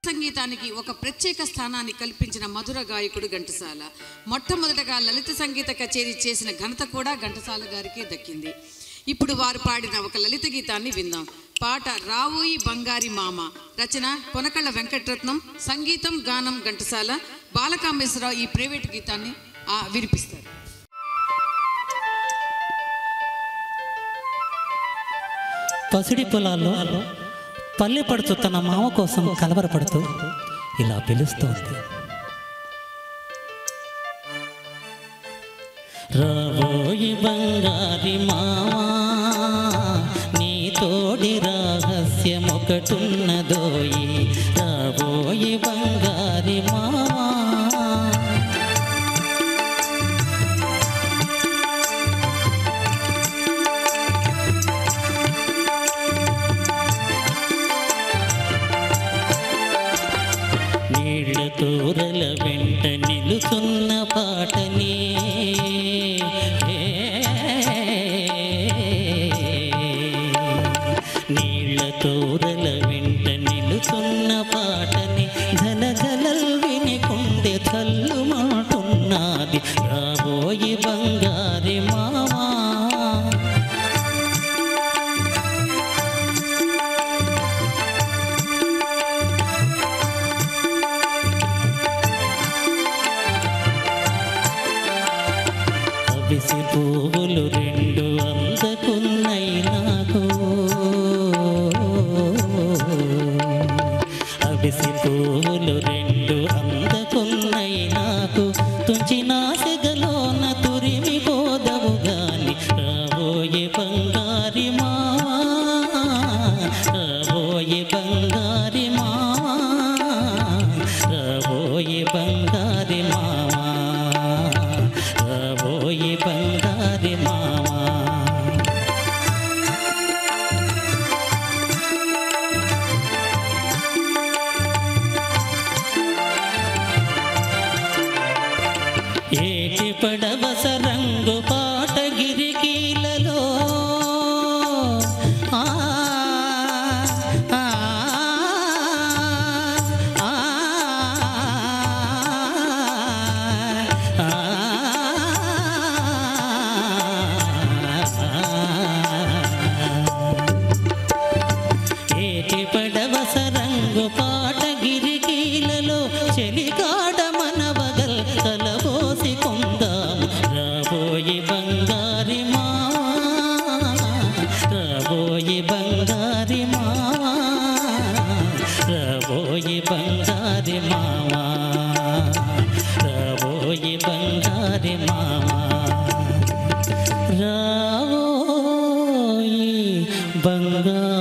సంగీతానికి ఒక ప్రత్యేక స్థానాన్ని కల్పించిన మధుర గాయకుడు ఘంటసాల మొట్టమొదటగా లలిత సంగీత కచేరీ చేసిన ఘనత కూడా ఘంటసాల గారికి దక్కింది ఇప్పుడు వారు పాడిన ఒక లలిత గీతాన్ని విందాం పాట రావోయి బంగారి మామ రచన కొనకళ్ళ వెంకటరత్నం సంగీతం గానం ఘంటసాల బాలకామేశ్వరరావు ఈ ప్రైవేట్ గీతాన్ని ఆ, వినిపిస్తారు పసిడి పొలాల్లో పల్లె పడుచు తన మామ కోసం కలవరపడుతూ ఇలా పిలుస్తోంది రాబోయి బంగారి మావా నీ తోడి రహస్యం ఒకటున్నదోయి రాబోయి బంగారి మావా నీళ్ళ తూరల వెంట నిలుచున్న పాటని నీళ్ళ తూరల వెంట నిలుచున్న పాటని ధన ధలల్ వినికుండే చల్లు మాటున్నది రాబోయి బంగారి మావా అవిసి పువ్వులు రెండు అందకున్నై నాకు అవిసి పువ్వులు రెండు అందకున్నై నాకు తుంచిన సెగలోన తురిమి పోదవు గాని రాబోయే బంగారి మావా రాబోయే బంగారి మావా రాబోయే బంగారి మావా రాబోయే బంగారి మావా ఏటి పడవస రంగు పాటగిరికీలలో ఆ, ఆ, ఆ, ఏటి పడవస రంగు పాటగిరికీలలో చెలికాడ మనవగల్ కలబోసి కొందాము రాబోయి బంగారి మావా రాబోయి బంగారి మావా రాబోయి బంగారి మావా రాబోయి బంగారి మావా రావోయి బంగారి